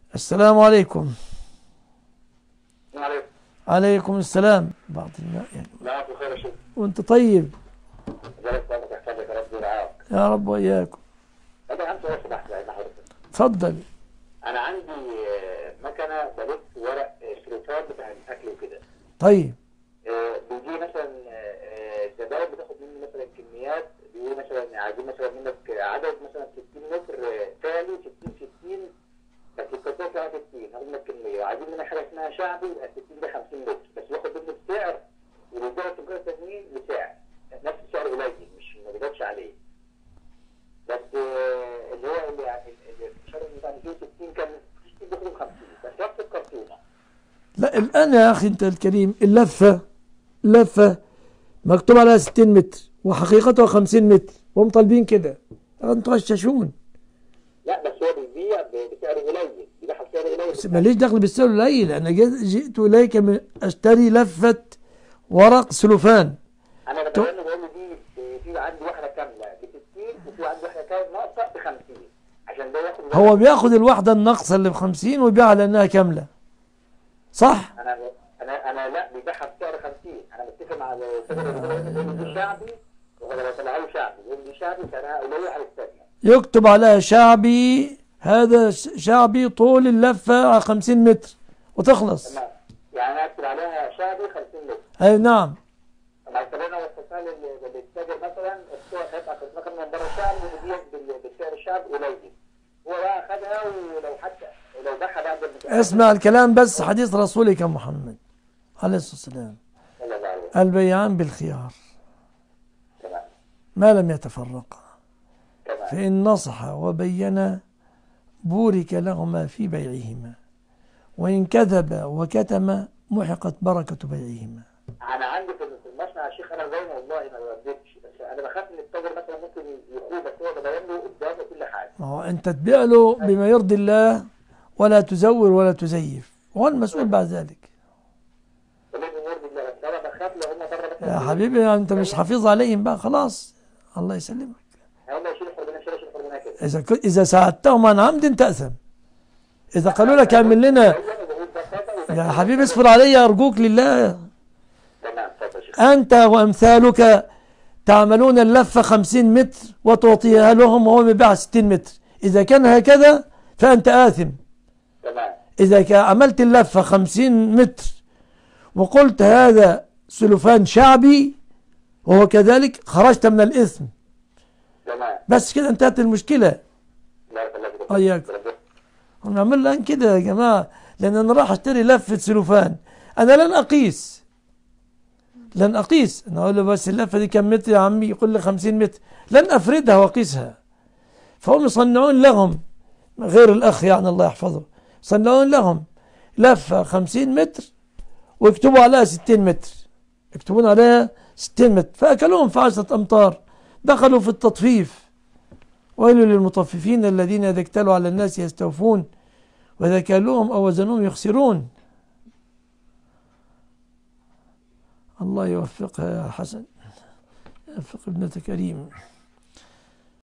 السلام عليكم عليكم عليكم السلام بعض الماء يعني لا بخير يا شيخ وانت طيب جلست الله يحفظك يا رب ويرعاك يا رب وإياكم انا عندي سؤال سمحت يا حضرتك تفضل انا عندي آه، مكنه بلف ورق آه، سلوفان بتاع الاكل وكده طيب آه، بيجي مثلا آه، آه، زبائن بتاخد مني مثلا كميات بيقول مثلا عايزين مثلا منك عدد مثلا 60 متر آه، تالي 60 60 بس الكوبايه فيها 60 هاخد منك كميه وعايزين منك حاجه اسمها شعبي يبقى 60 ده 50 متر بس باخد منه بسعر وبيبيع التجار التانيين بسعر نفس السعر قليل مش ما بيزادش عليه بس آه، اللي هو اللي يعني اللي الشهر اللي بعد فيه 60 كان 60 بياخدوا 50 بس نفس الكرتونه لا الآن يا أخي أنت الكريم اللفة لفة مكتوب عليها 60 متر وحقيقتها 50 متر وهم طالبين كده أنتوا غشاشون لا بس هو بيبيع ب- بسعر قليل بيبيعها بسعر قليل بس ماليش دخل بالسعر القليل أنا جيت- جئت إليك من أشتري لفة ورق سلوفان انا تو- بتكلم بقول له دي في عندي واحده كامله ب 60 وفي عندي واحده كامله ناقصه ب 50 عشان ده ياخد هو بياخد الواحدة الناقصة اللي ب 50 ويبيعها لأنها كاملة صح؟ انا انا انا لا بيبيعها بسعر 50 انا متفق مع السيد الرئيس بيقول لي دي شعبي وهو طلع له شعبي يقول لي دي شعبي سعرها قليل على الثانيه يكتب عليها شعبي هذا ش- شعبي طول اللفة على 50 متر وتخلص تمام يعني انا اكتب عليها شعبي 50 متر أي نعم طب لو انا وصلتها لل- للتاجر مثلا السوق هيبقى في مثلا من بره الشعب ودي بال- بالسعر الشعب قليل هو بقى خدها ولو حتى ولو باعها بعد ما- اسمع الكلام بس حديث رسولك محمد عليه الصلاة والسلام صلى الله عليه وسلم البيعان بالخيار تمام ما لم يتفرقا تمام فإن نصح وبين بورك لهما في بيعهما وإن كذب وكتم محقت بركة بيعهما انا عندي في في المصنع يا شيخ انا زي ما والله ما بكذبش بس انا بخاف ان التاجر مثلا ممكن يخوض بس هو ببين له قدامه كل حاجه ما هو أنت تبيع له بما يرضي الله ولا تزور ولا تزيف هو المسؤول بعد ذلك ولازم يرضي الله بس انا بخاف لو هم بره مثلا يا حبيبي أنت مش حفيظ عليهم بقى خلاص الله يسلمك هم يشيلوا حرمنا يشيلوا حرمنا كده إذا كنت إذا ساعدتهم عن عمد تأثم إذا قالوا لك اعمل لنا ايوه انا بقول بساطه يا حبيبي اصبر علي أرجوك لله تمام اتفضل يا شيخ أنت وأمثالك تعملون اللفة خمسين متر وتعطيها لهم وهو يبيعها ستين متر إذا كان هكذا فأنت آثم تمام إذا كان عملت اللفة خمسين متر وقلت هذا سلفان شعبي وهو كذلك خرجت من الإثم تمام بس كده انتهت المشكلة بارك الله فيك أياك. ربنا- ونعمل الآن كده يا جماعة لأن أنا راح أشتري لفة سلوفان أنا لن أقيس لن أقيس أنا أقول له بس اللفة دي كم متر يا عمي يقول لي 50 متر لن أفردها وأقيسها فهم يصنعون لهم غير الأخ يعني الله يحفظه يصنعون لهم لفة 50 متر ويكتبوا عليها 60 متر يكتبون عليها 60 متر فأكلوهم في عشرة أمتار دخلوا في التطفيف ويل للمطففين الذين إذا اكتالوا على الناس يستوفون وإذا كالوهم أو وزنوهم يخسرون الله يوفقها يا حسن يوفق ابنة كريم